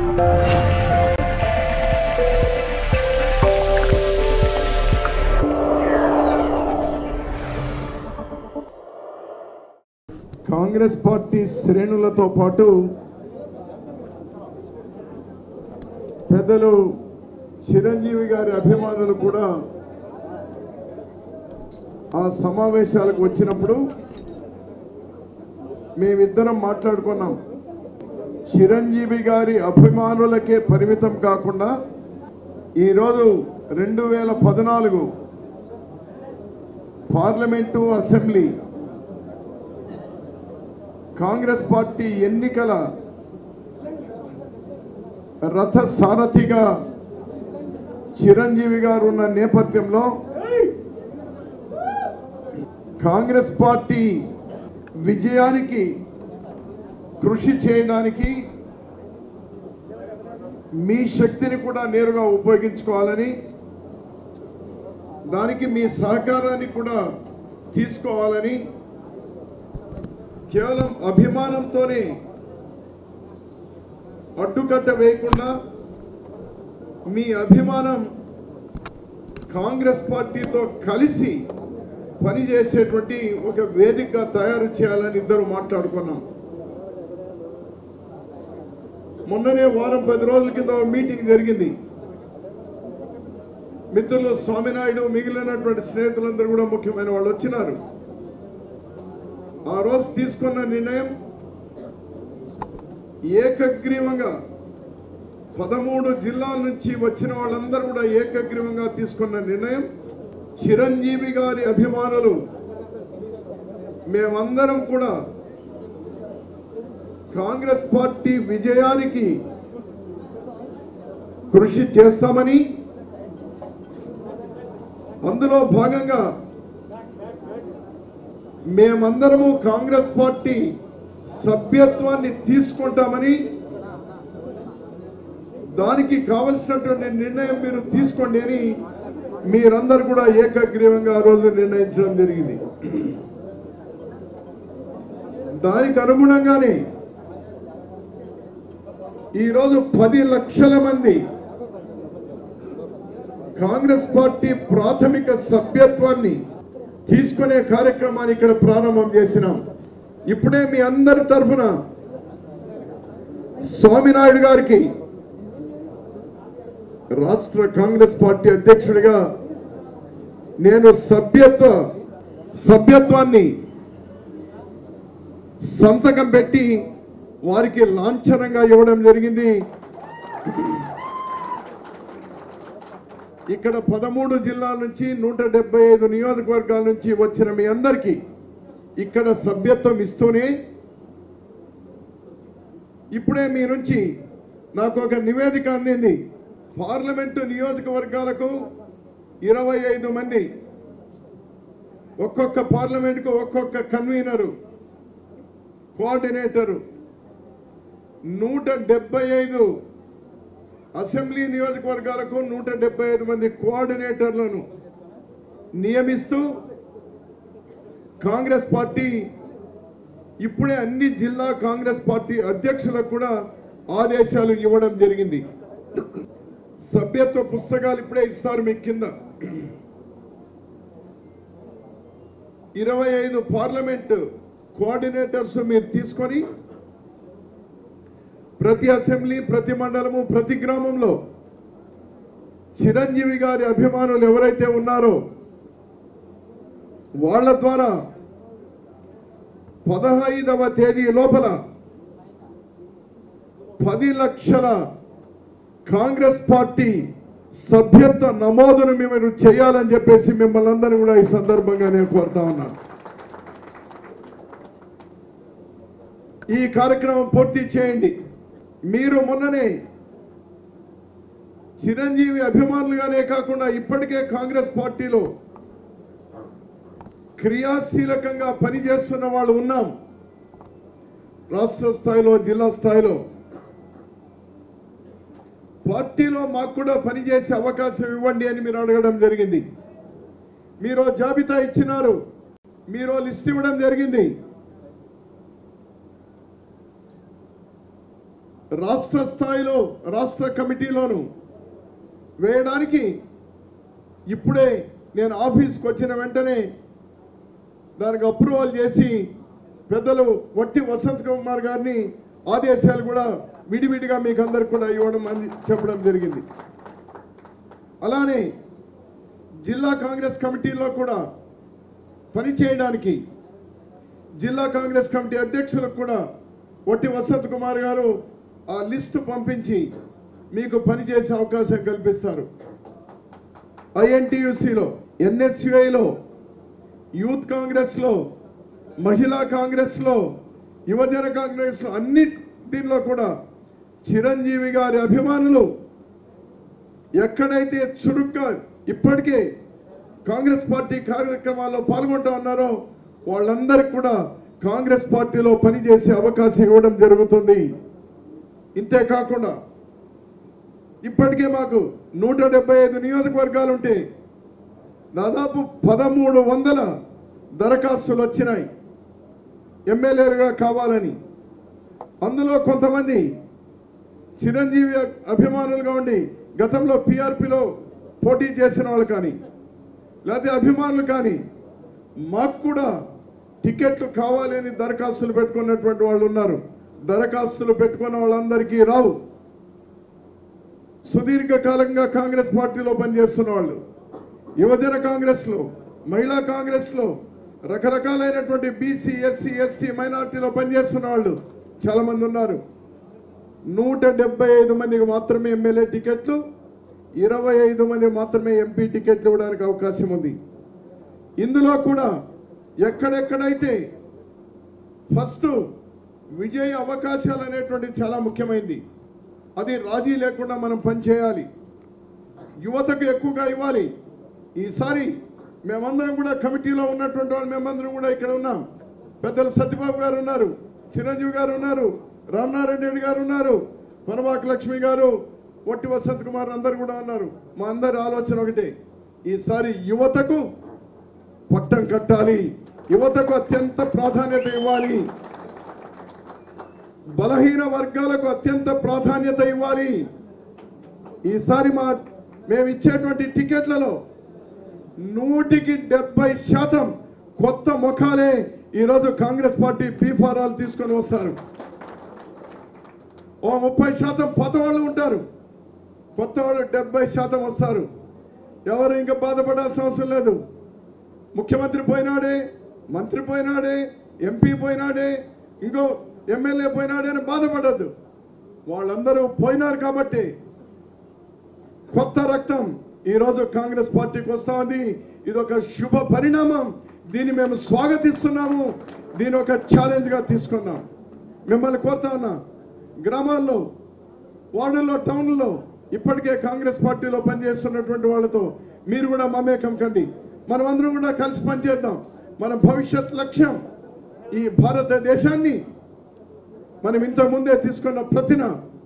Congress party శ్రేణులతో పాటు పెద్దలు చిరంజీవి గారి అభిమానులు కూడా ఆ సమావేశాలకు వచ్చినప్పుడు మేమిద్దరం మాట్లాడుకున్నాం చిరంజీవి గారి అభిమానులకే పరిమితం కాకుండా ఈరోజు రెండు వేల పద్నాలుగు పార్లమెంటు అసెంబ్లీ కాంగ్రెస్ పార్టీ ఎన్నికల రథ సారథిగా చిరంజీవి గారు ఉన్న నేపథ్యంలో కాంగ్రెస్ పార్టీ విజయానికి కృషి చేయడానికి మీ శక్తిని కూడా నేరుగా ఉపయోగించుకోవాలని దానికి మీ సహకారాన్ని కూడా తీసుకోవాలని కేవలం అభిమానంతోనే అడ్డుకట్ట వేయకుండా మీ అభిమానం కాంగ్రెస్ పార్టీతో కలిసి పనిచేసేటువంటి ఒక వేదికగా తయారు చేయాలని ఇద్దరు మాట్లాడుకున్నాం మొన్ననే వారం పది రోజుల కింద ఒక మీటింగ్ జరిగింది మిత్రులు స్వామినాయుడు మిగిలినటువంటి స్నేహితులందరూ కూడా ముఖ్యమైన వాళ్ళు వచ్చినారు ఆ రోజు తీసుకున్న నిర్ణయం ఏకగ్రీవంగా పదమూడు జిల్లాల నుంచి వచ్చిన వాళ్ళందరూ కూడా ఏకగ్రీవంగా తీసుకున్న నిర్ణయం చిరంజీవి గారి అభిమానులు మేమందరం కూడా కాంగ్రెస్ పార్టీ విజయానికి కృషి చేస్తామని అందులో భాగంగా మేమందరము కాంగ్రెస్ పార్టీ సభ్యత్వాన్ని తీసుకుంటామని దానికి కావలసినటువంటి నిర్ణయం మీరు తీసుకోండి అని మీరందరూ కూడా ఏకగ్రీవంగా ఆ రోజు నిర్ణయించడం జరిగింది దానికి అనుగుణంగానే ఈరోజు పది లక్షల మంది కాంగ్రెస్ పార్టీ ప్రాథమిక సభ్యత్వాన్ని తీసుకునే కార్యక్రమాన్ని ఇక్కడ ప్రారంభం చేసినాం ఇప్పుడే మీ అందరి తరఫున స్వామినాయుడు గారికి రాష్ట్ర కాంగ్రెస్ పార్టీ అధ్యక్షుడిగా నేను సభ్యత్వ సభ్యత్వాన్ని సంతకం పెట్టి వారికి లాంఛనంగా ఇవ్వడం జరిగింది ఇక్కడ పదమూడు జిల్లాల నుంచి నూట డెబ్బై ఐదు నియోజకవర్గాల నుంచి వచ్చిన మీ అందరికీ ఇక్కడ సభ్యత్వం ఇస్తూనే ఇప్పుడే మీ నుంచి నాకు ఒక నివేదిక అందింది పార్లమెంటు నియోజకవర్గాలకు ఇరవై ఐదు మంది ఒక్కొక్క పార్లమెంటుకు ఒక్కొక్క కన్వీనరు కోఆర్డినేటరు నూట డెబ్బై ఐదు అసెంబ్లీ నియోజకవర్గాలకు నూట డెబ్బై ఐదు మంది కోఆర్డినేటర్లను నియమిస్తూ కాంగ్రెస్ పార్టీ ఇప్పుడే అన్ని జిల్లా కాంగ్రెస్ పార్టీ అధ్యక్షులకు కూడా ఆదేశాలు ఇవ్వడం జరిగింది సభ్యత్వ పుస్తకాలు ఇప్పుడే ఇస్తారు మీకు కింద ఇరవై ఐదు పార్లమెంట్ కోఆర్డినేటర్స్ మీరు తీసుకొని ప్రతి అసెంబ్లీ ప్రతి మండలము ప్రతి గ్రామంలో చిరంజీవి గారి అభిమానులు ఎవరైతే ఉన్నారో వాళ్ళ ద్వారా పదహైదవ తేదీ లోపల పది లక్షల కాంగ్రెస్ పార్టీ సభ్యత్వ నమోదును మేము చేయాలని చెప్పేసి మిమ్మల్ని అందరినీ కూడా ఈ సందర్భంగా నేను కోరుతా ఉన్నాను ఈ కార్యక్రమం పూర్తి చేయండి మీరు మొన్ననే చిరంజీవి అభిమానులుగానే కాకుండా ఇప్పటికే కాంగ్రెస్ పార్టీలో క్రియాశీలకంగా పనిచేస్తున్న వాళ్ళు ఉన్నాం రాష్ట్ర స్థాయిలో జిల్లా స్థాయిలో పార్టీలో మాకు కూడా పనిచేసే అవకాశం ఇవ్వండి అని మీరు అడగడం జరిగింది మీరు ఓ జాబితా ఇచ్చినారు మీరు ఓ లిస్ట్ ఇవ్వడం జరిగింది రాష్ట్ర స్థాయిలో రాష్ట్ర కమిటీలోను వేయడానికి ఇప్పుడే నేను ఆఫీస్కి వచ్చిన వెంటనే దానికి అప్రూవల్ చేసి పెద్దలు వట్టి వసంత్ కుమార్ గారిని ఆదేశాలు కూడా విడివిడిగా మీకు అందరికి కూడా ఇవ్వడం అని చెప్పడం జరిగింది అలానే జిల్లా కాంగ్రెస్ కమిటీలో కూడా పనిచేయడానికి జిల్లా కాంగ్రెస్ కమిటీ అధ్యక్షులకు కూడా వట్టి వసంత్ కుమార్ గారు ఆ లిస్టు పంపించి మీకు పనిచేసే అవకాశం కల్పిస్తారు ఐఎన్టీయూసీలో ఎన్ఎస్యుఐలో యూత్ కాంగ్రెస్లో మహిళా కాంగ్రెస్లో యువజన కాంగ్రెస్లో అన్ని దీనిలో కూడా చిరంజీవి గారి అభిమానులు ఎక్కడైతే చురుగ్గా ఇప్పటికే కాంగ్రెస్ పార్టీ కార్యక్రమాల్లో పాల్గొంటూ ఉన్నారో వాళ్ళందరికీ కూడా కాంగ్రెస్ పార్టీలో పనిచేసే అవకాశం ఇవ్వడం జరుగుతుంది ఇంతే కాకుండా ఇప్పటికే మాకు నూట డెబ్బై ఐదు నియోజకవర్గాలు ఉంటే దాదాపు పదమూడు వందల దరఖాస్తులు వచ్చినాయి ఎమ్మెల్యేలుగా కావాలని అందులో కొంతమంది చిరంజీవి అభిమానులుగా ఉండి గతంలో పిఆర్పిలో పోటీ చేసిన వాళ్ళు కానీ లేకపోతే అభిమానులు కానీ మాకు కూడా టికెట్లు కావాలి అని దరఖాస్తులు పెట్టుకున్నటువంటి వాళ్ళు ఉన్నారు దరఖాస్తులు పెట్టుకున్న వాళ్ళందరికీ రావు సుదీర్ఘకాలంగా కాంగ్రెస్ పార్టీలో పనిచేస్తున్న వాళ్ళు యువజన కాంగ్రెస్లో మహిళా కాంగ్రెస్లో రకరకాలైనటువంటి బీసీ ఎస్సీ ఎస్టీ మైనార్టీలో పనిచేస్తున్న వాళ్ళు చాలా మంది ఉన్నారు నూట డెబ్బై ఐదు మందికి మాత్రమే ఎమ్మెల్యే టికెట్లు ఇరవై ఐదు మంది మాత్రమే ఎంపీ టికెట్లు ఇవ్వడానికి అవకాశం ఉంది ఇందులో కూడా ఎక్కడెక్కడైతే ఫస్ట్ విజయ అవకాశాలు అనేటువంటి చాలా ముఖ్యమైనది అది రాజీ లేకుండా మనం పనిచేయాలి యువతకు ఎక్కువగా ఇవ్వాలి ఈసారి మేమందరం కూడా కమిటీలో ఉన్నటువంటి వాళ్ళు మేమందరం కూడా ఇక్కడ ఉన్నాం పెద్దలు సత్యబాబు గారు ఉన్నారు చిరంజీవి గారు ఉన్నారు రామనారాయణ రెడ్డి గారు ఉన్నారు పనవాక లక్ష్మి గారు ఒట్టి వసంత్ కుమార్ అందరు కూడా ఉన్నారు మా అందరి ఆలోచన ఒకటే ఈసారి యువతకు పట్టం కట్టాలి యువతకు అత్యంత ప్రాధాన్యత ఇవ్వాలి బలహీన వర్గాలకు అత్యంత ప్రాధాన్యత ఇవ్వాలి ఈసారి మా మేము ఇచ్చేటువంటి టికెట్లలో నూటికి డెబ్బై శాతం కొత్త ముఖాలే ఈరోజు కాంగ్రెస్ పార్టీ బీఫారాలు తీసుకొని వస్తారు ఓ ముప్పై శాతం పాత వాళ్ళు ఉంటారు కొత్త వాళ్ళు డెబ్బై శాతం వస్తారు ఎవరు ఇంకా బాధపడాల్సిన అవసరం లేదు ముఖ్యమంత్రి పోయినాడే మంత్రి పోయినాడే ఎంపీ పోయినాడే ఇంకో ఎమ్మెల్యే పోయినాడే అని బాధపడద్దు వాళ్ళందరూ పోయినారు కాబట్టి కొత్త రక్తం ఈరోజు కాంగ్రెస్ పార్టీకి వస్తా ఉంది ఇది ఒక శుభ పరిణామం దీన్ని మేము స్వాగతిస్తున్నాము దీని ఒక ఛాలెంజ్గా తీసుకున్నాం మిమ్మల్ని కోరుతా ఉన్నా గ్రామాల్లో వార్డుల్లో టౌన్లలో ఇప్పటికే కాంగ్రెస్ పార్టీలో పనిచేస్తున్నటువంటి వాళ్ళతో మీరు కూడా మమేకం కండి మనమందరం కూడా కలిసి పనిచేద్దాం మన భవిష్యత్ లక్ష్యం ఈ భారతదేశాన్ని మనం ఇంత ముందే తీసుకున్న ప్రతిన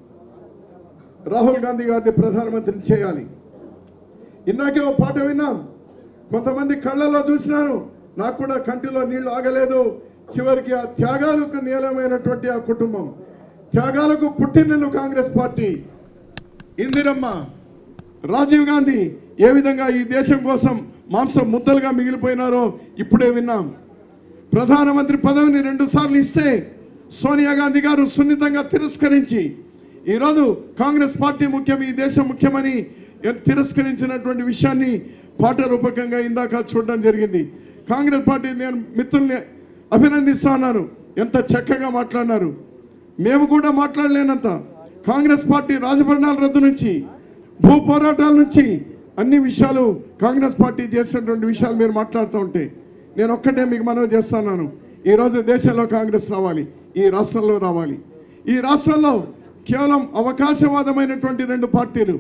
రాహుల్ గాంధీ గారిని ప్రధానమంత్రిని చేయాలి ఇందాకే ఓ పాట విన్నాం కొంతమంది కళ్ళలో చూసినాను నాకు కూడా కంటిలో నీళ్లు ఆగలేదు చివరికి ఆ త్యాగాలకు నీలమైనటువంటి ఆ కుటుంబం త్యాగాలకు పుట్టినలు కాంగ్రెస్ పార్టీ ఇందిరమ్మ రాజీవ్ గాంధీ ఏ విధంగా ఈ దేశం కోసం మాంసం ముద్దలుగా మిగిలిపోయినారో ఇప్పుడే విన్నాం ప్రధానమంత్రి పదవిని రెండు సార్లు ఇస్తే సోనియా గాంధీ గారు సున్నితంగా తిరస్కరించి ఈరోజు కాంగ్రెస్ పార్టీ ముఖ్యం ఈ దేశం ముఖ్యమని తిరస్కరించినటువంటి విషయాన్ని పాట రూపకంగా ఇందాక చూడడం జరిగింది కాంగ్రెస్ పార్టీ నేను మిత్రుల్ని అభినందిస్తా ఉన్నాను ఎంత చక్కగా మాట్లాడినారు మేము కూడా మాట్లాడలేనంత కాంగ్రెస్ పార్టీ రాజభరణాల రద్దు నుంచి భూ పోరాటాల నుంచి అన్ని విషయాలు కాంగ్రెస్ పార్టీ చేసినటువంటి విషయాలు మీరు మాట్లాడుతూ ఉంటే నేను ఒక్కటే మీకు మనవి చేస్తున్నాను ఈరోజు దేశంలో కాంగ్రెస్ రావాలి ఈ రాష్ట్రంలో రావాలి ఈ రాష్ట్రంలో కేవలం అవకాశవాదమైనటువంటి రెండు పార్టీలు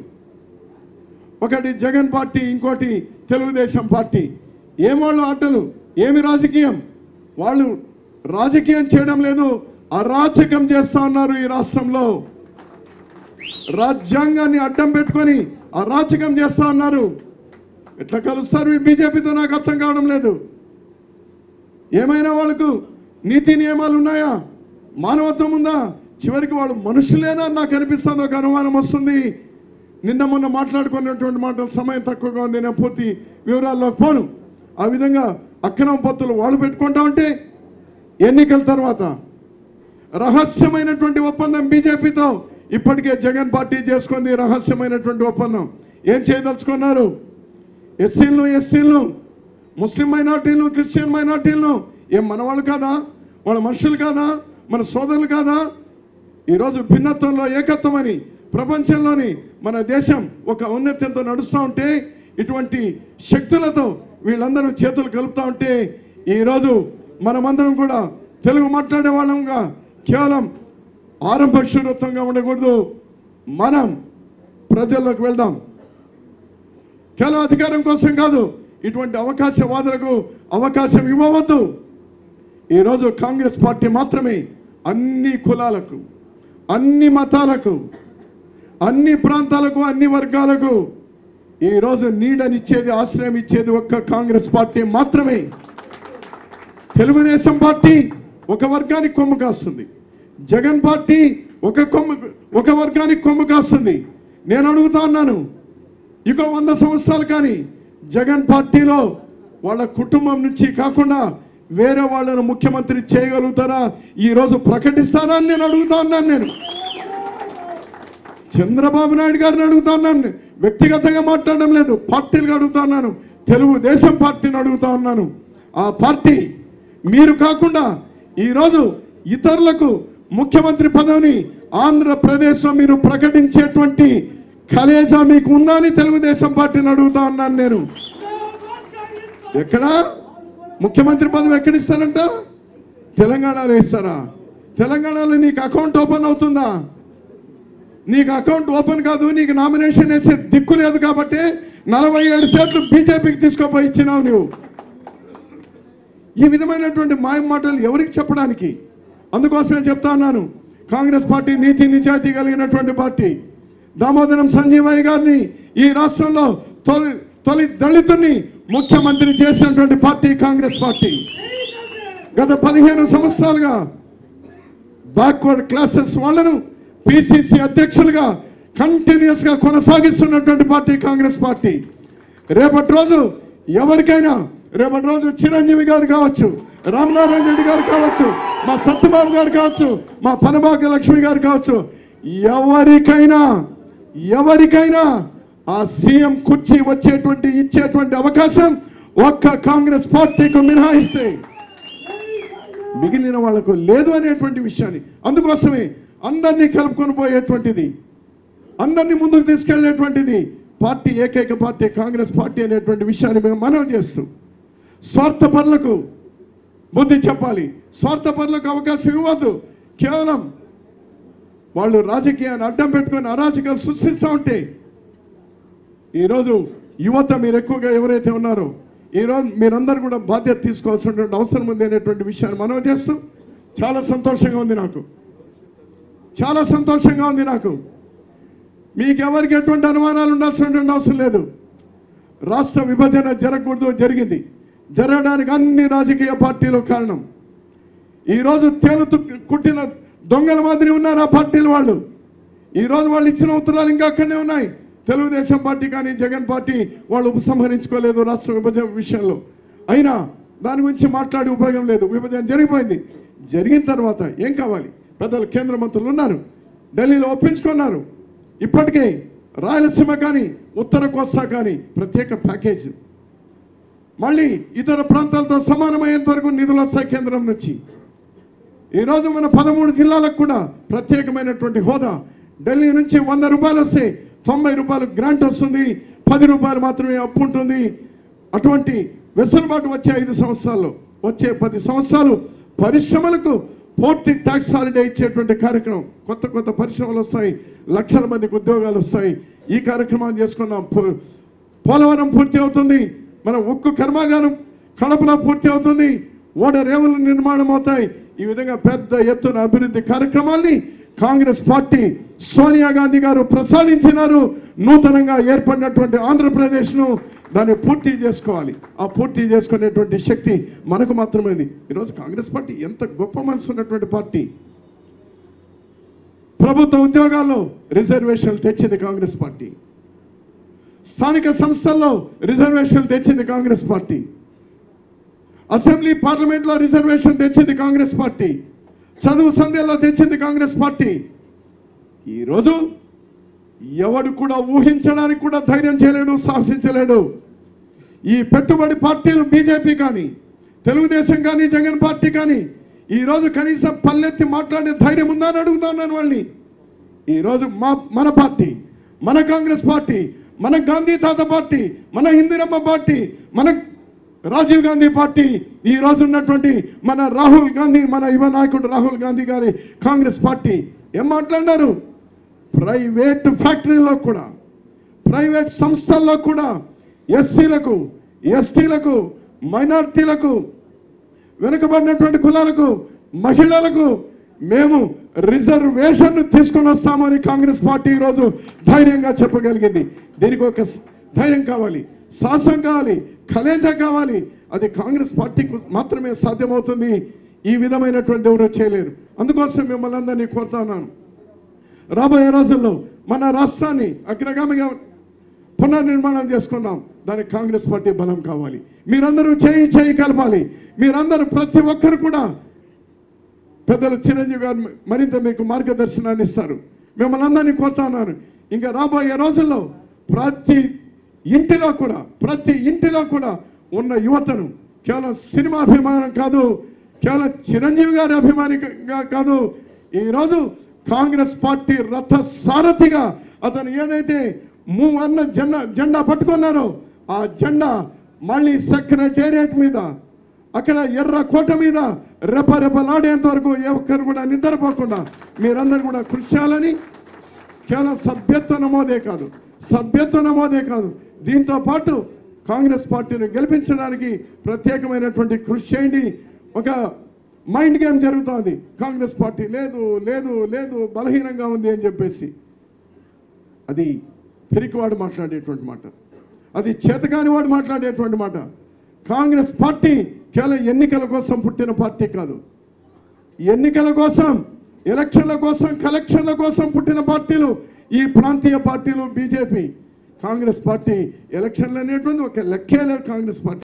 ఒకటి జగన్ పార్టీ ఇంకోటి తెలుగుదేశం పార్టీ ఏమోళ్ళు ఆటలు ఏమి రాజకీయం వాళ్ళు రాజకీయం చేయడం లేదు అరాచకం చేస్తా ఉన్నారు ఈ రాష్ట్రంలో రాజ్యాంగాన్ని అడ్డం పెట్టుకొని అరాచకం చేస్తా ఉన్నారు ఎట్లా కలుస్తారు ఈ బీజేపీతో నాకు అర్థం కావడం లేదు ఏమైనా వాళ్ళకు నీతి నియమాలు ఉన్నాయా మానవత్వం ఉందా చివరికి వాళ్ళు మనుషులేనా అని నాకు అనిపిస్తుంది ఒక అనుమానం వస్తుంది నిన్న మొన్న మాట్లాడుకున్నటువంటి మాటలు సమయం తక్కువగా ఉంది నేను పూర్తి వివరాల్లోకి పోను ఆ విధంగా అక్రమ పత్తులు వాళ్ళు పెట్టుకుంటా ఉంటే ఎన్నికల తర్వాత రహస్యమైనటువంటి ఒప్పందం బీజేపీతో ఇప్పటికే జగన్ పార్టీ చేసుకుంది రహస్యమైనటువంటి ఒప్పందం ఏం చేయదలుచుకున్నారు ఎస్సీలను ఎస్సీలను ముస్లిం మైనార్టీలు క్రిస్టియన్ మైనార్టీలను ఏం మన వాళ్ళు కాదా వాళ్ళ మనుషులు కాదా మన సోదరులు కాదా ఈరోజు భిన్నత్వంలో ఏకత్వమని ప్రపంచంలోని మన దేశం ఒక ఔన్నత్యంతో నడుస్తూ ఉంటే ఇటువంటి శక్తులతో వీళ్ళందరూ చేతులు కలుపుతూ ఉంటే ఈరోజు మనమందరం కూడా తెలుగు మాట్లాడే వాళ్ళంగా కేవలం ఆరంభ శూరత్వంగా ఉండకూడదు మనం ప్రజల్లోకి వెళ్దాం కేవలం అధికారం కోసం కాదు ఇటువంటి అవకాశవాదులకు అవకాశం ఇవ్వవద్దు ఈరోజు కాంగ్రెస్ పార్టీ మాత్రమే అన్ని కులాలకు అన్ని మతాలకు అన్ని ప్రాంతాలకు అన్ని వర్గాలకు ఈరోజు నీడనిచ్చేది ఆశ్రయం ఇచ్చేది ఒక్క కాంగ్రెస్ పార్టీ మాత్రమే తెలుగుదేశం పార్టీ ఒక వర్గానికి కొమ్ము కాస్తుంది జగన్ పార్టీ ఒక కొమ్ము ఒక వర్గానికి కొమ్ము కాస్తుంది నేను అడుగుతా ఉన్నాను ఇక వంద సంవత్సరాలు కానీ జగన్ పార్టీలో వాళ్ళ కుటుంబం నుంచి కాకుండా వేరే వాళ్ళను ముఖ్యమంత్రి చేయగలుగుతారా ఈ రోజు ప్రకటిస్తారా అని నేను అడుగుతా ఉన్నాను నేను చంద్రబాబు నాయుడు గారిని అడుగుతా ఉన్నాను వ్యక్తిగతంగా మాట్లాడడం లేదు పార్టీలుగా అడుగుతా ఉన్నాను తెలుగుదేశం పార్టీని అడుగుతా ఉన్నాను ఆ పార్టీ మీరు కాకుండా ఈరోజు ఇతరులకు ముఖ్యమంత్రి పదవిని ఆంధ్రప్రదేశ్లో మీరు ప్రకటించేటువంటి కలేజా మీకు ఉందా అని తెలుగుదేశం పార్టీని అడుగుతా ఉన్నాను నేను ఎక్కడా ముఖ్యమంత్రి పదవి ఎక్కడిస్తారంట తెలంగాణలో ఇస్తారా తెలంగాణలో నీకు అకౌంట్ ఓపెన్ అవుతుందా నీకు అకౌంట్ ఓపెన్ కాదు నీకు నామినేషన్ వేసే దిక్కు లేదు కాబట్టి నలభై ఏడు సీట్లు బీజేపీకి తీసుకోపోయి ఇచ్చినావు నువ్వు ఈ విధమైనటువంటి మాయ మాటలు ఎవరికి చెప్పడానికి అందుకోసమే చెప్తా ఉన్నాను కాంగ్రెస్ పార్టీ నీతి నిజాయితీ కలిగినటువంటి పార్టీ దామోదరం సంజీవయ్య గారిని ఈ రాష్ట్రంలో తొలి తొలి దళితుని ముఖ్యమంత్రి చేసినటువంటి పార్టీ కాంగ్రెస్ పార్టీ గత పదిహేను సంవత్సరాలుగా బ్యాక్వర్డ్ క్లాసెస్ వాళ్ళను పిసిసి అధ్యక్షులుగా కంటిన్యూస్ గా కొనసాగిస్తున్నటువంటి పార్టీ కాంగ్రెస్ పార్టీ రేపటి రోజు ఎవరికైనా రేపటి రోజు చిరంజీవి గారు కావచ్చు రామనారాయణ రెడ్డి గారు కావచ్చు మా సత్యబాబు గారు కావచ్చు మా పనబాక లక్ష్మి గారు కావచ్చు ఎవరికైనా ఎవరికైనా ఆ సీఎం కుర్చీ వచ్చేటువంటి ఇచ్చేటువంటి అవకాశం ఒక్క కాంగ్రెస్ పార్టీకి మినహాయిస్తే మిగిలిన వాళ్లకు లేదు అనేటువంటి విషయాన్ని అందుకోసమే అందరినీ కలుపుకొని పోయేటువంటిది అందరినీ ముందుకు తీసుకెళ్లేటువంటిది పార్టీ ఏకైక పార్టీ కాంగ్రెస్ పార్టీ అనేటువంటి విషయాన్ని మేము మనవి చేస్తూ స్వార్థపరులకు బుద్ధి చెప్పాలి స్వార్థపరులకు అవకాశం ఇవ్వద్దు కేవలం వాళ్ళు రాజకీయాన్ని అడ్డం పెట్టుకొని అరాచకాలు సృష్టిస్తూ ఉంటే ఈరోజు యువత మీరు ఎక్కువగా ఎవరైతే ఉన్నారో ఈరోజు మీరందరూ కూడా బాధ్యత తీసుకోవాల్సినటువంటి అవసరం ఉంది అనేటువంటి విషయాన్ని మనం చేస్తూ చాలా సంతోషంగా ఉంది నాకు చాలా సంతోషంగా ఉంది నాకు మీకు ఎవరికి ఎటువంటి అనుమానాలు ఉండాల్సినటువంటి అవసరం లేదు రాష్ట్ర విభజన జరగకూడదు జరిగింది జరగడానికి అన్ని రాజకీయ పార్టీలు కారణం ఈరోజు తేలుతు కుట్టిన దొంగల మాదిరి ఉన్నారు ఆ పార్టీల వాళ్ళు ఈరోజు వాళ్ళు ఇచ్చిన ఉత్తరాలు ఇంకా అక్కడనే ఉన్నాయి తెలుగుదేశం పార్టీ కానీ జగన్ పార్టీ వాళ్ళు ఉపసంహరించుకోలేదు రాష్ట్ర విభజన విషయంలో అయినా దాని గురించి మాట్లాడే ఉపయోగం లేదు విభజన జరిగిపోయింది జరిగిన తర్వాత ఏం కావాలి పెద్దలు కేంద్ర మంత్రులు ఉన్నారు ఢిల్లీలో ఒప్పించుకున్నారు ఇప్పటికే రాయలసీమ కానీ ఉత్తర కోస్తా కానీ ప్రత్యేక ప్యాకేజ్ మళ్ళీ ఇతర ప్రాంతాలతో సమానమయ్యేంత వరకు నిధులు వస్తాయి కేంద్రం నుంచి ఈరోజు మన పదమూడు జిల్లాలకు కూడా ప్రత్యేకమైనటువంటి హోదా ఢిల్లీ నుంచి వంద రూపాయలు వస్తే తొంభై రూపాయలు గ్రాంట్ వస్తుంది పది రూపాయలు మాత్రమే అప్పు ఉంటుంది అటువంటి వెసులుబాటు వచ్చే ఐదు సంవత్సరాల్లో వచ్చే పది సంవత్సరాలు పరిశ్రమలకు పూర్తి ట్యాక్స్ హాలిడే ఇచ్చేటువంటి కార్యక్రమం కొత్త కొత్త పరిశ్రమలు వస్తాయి లక్షల మందికి ఉద్యోగాలు వస్తాయి ఈ కార్యక్రమాన్ని చేసుకుందాం పో- పోలవరం పూర్తి అవుతుంది మన ఉక్కు కర్మాగారం కడపలో పూర్తి అవుతుంది ఓడ రేవుల నిర్మాణం అవుతాయి ఈ విధంగా పెద్ద ఎత్తున అభివృద్ధి కార్యక్రమాల్ని కాంగ్రెస్ పార్టీ సోనియా గాంధీ గారు ప్రసాదించినారు నూతనంగా ఏర్పడినటువంటి ఆంధ్రప్రదేశ్ను దాన్ని పూర్తి చేసుకోవాలి ఆ పూర్తి చేసుకునేటువంటి శక్తి మనకు మాత్రమే ఉంది ఈరోజు కాంగ్రెస్ పార్టీ ఎంత గొప్ప మనసు ఉన్నటువంటి పార్టీ ప్రభుత్వ ఉద్యోగాల్లో రిజర్వేషన్లు తెచ్చింది కాంగ్రెస్ పార్టీ స్థానిక సంస్థల్లో రిజర్వేషన్లు తెచ్చింది కాంగ్రెస్ పార్టీ అసెంబ్లీ పార్లమెంట్లో రిజర్వేషన్ తెచ్చింది కాంగ్రెస్ పార్టీ చదువు సంధ్యలో తెచ్చింది కాంగ్రెస్ పార్టీ ఈరోజు ఎవడు కూడా ఊహించడానికి కూడా ధైర్యం చేయలేడు సాహసించలేడు ఈ పెట్టుబడి పార్టీలు బీజేపీ కానీ తెలుగుదేశం కానీ జగన్ పార్టీ కానీ ఈరోజు కనీసం పల్లెత్తి మాట్లాడే ధైర్యం ఉందా అని అడుగుతున్నాను వాళ్ళని ఈరోజు మా మన పార్టీ మన కాంగ్రెస్ పార్టీ మన గాంధీ తాత పార్టీ మన ఇందిరమ్మ పార్టీ మన రాజీవ్ గాంధీ పార్టీ ఈ రోజు ఉన్నటువంటి మన రాహుల్ గాంధీ మన యువ నాయకుడు రాహుల్ గాంధీ గారి కాంగ్రెస్ పార్టీ ఏం మాట్లాడినారు ప్రైవేట్ ఫ్యాక్టరీలో కూడా ప్రైవేట్ సంస్థల్లో కూడా ఎస్సీలకు ఎస్టీలకు మైనార్టీలకు వెనుకబడినటువంటి కులాలకు మహిళలకు మేము రిజర్వేషన్ తీసుకొని వస్తామని కాంగ్రెస్ పార్టీ ఈరోజు ధైర్యంగా చెప్పగలిగింది దీనికి ఒక స్- ధైర్యం కావాలి సాహసం కావాలి కలేజా కావాలి అది కాంగ్రెస్ పార్టీకి మాత్రమే సాధ్యమవుతుంది ఈ విధమైనటువంటి ఎవరు చేయలేరు అందుకోసం మిమ్మల్ని అందరినీ కోరుతా ఉన్నాను రాబోయే రోజుల్లో మన రాష్ట్రాన్ని అగ్రగామిగా పునర్నిర్మాణం చేసుకుందాం దానికి కాంగ్రెస్ పార్టీ బలం కావాలి మీరందరూ చేయి చేయి కలపాలి మీరందరూ ప్రతి ఒక్కరు కూడా పెద్దలు చిరంజీవి గారు మరింత మీకు మార్గదర్శనాన్ని ఇస్తారు మిమ్మల్ని అందరినీ కోరుతా ఉన్నాను ఇంకా రాబోయే రోజుల్లో ప్రతి ఇంటిలో కూడా ప్రతి ఇంటిలో కూడా ఉన్న యువతను కేవలం సినిమా అభిమానం కాదు కేవలం చిరంజీవి గారి అభిమానిగా కాదు ఈరోజు కాంగ్రెస్ పార్టీ రథ సారథిగా అతను ఏదైతే మూ అన్న జెండా జెండా పట్టుకున్నారో ఆ జెండా మళ్ళీ సెక్రటేరియట్ మీద అక్కడ ఎర్ర కోట మీద రెపరెపలాడేంత వరకు ఏ ఒక్కరు కూడా నిద్రపోకుండా మీరందరూ కూడా కృషి చేయాలని కేవలం సభ్యత్వ నమోదే కాదు సభ్యత్వ నమోదే కాదు దీంతో పాటు కాంగ్రెస్ పార్టీని గెలిపించడానికి ప్రత్యేకమైనటువంటి కృషి చేయండి ఒక మైండ్ గేమ్ జరుగుతోంది కాంగ్రెస్ పార్టీ లేదు లేదు లేదు బలహీనంగా ఉంది అని చెప్పేసి అది పిరికివాడు మాట్లాడేటువంటి మాట అది చేతకాని వాడు మాట్లాడేటువంటి మాట కాంగ్రెస్ పార్టీ కేవలం ఎన్నికల కోసం పుట్టిన పార్టీ కాదు ఎన్నికల కోసం ఎలక్షన్ల కోసం కలెక్షన్ల కోసం పుట్టిన పార్టీలు ఈ ప్రాంతీయ పార్టీలు బీజేపీ కాంగ్రెస్ పార్టీ ఎలక్షన్లు అనేటువంటి ఒక లెక్కే లేదు కాంగ్రెస్ పార్టీ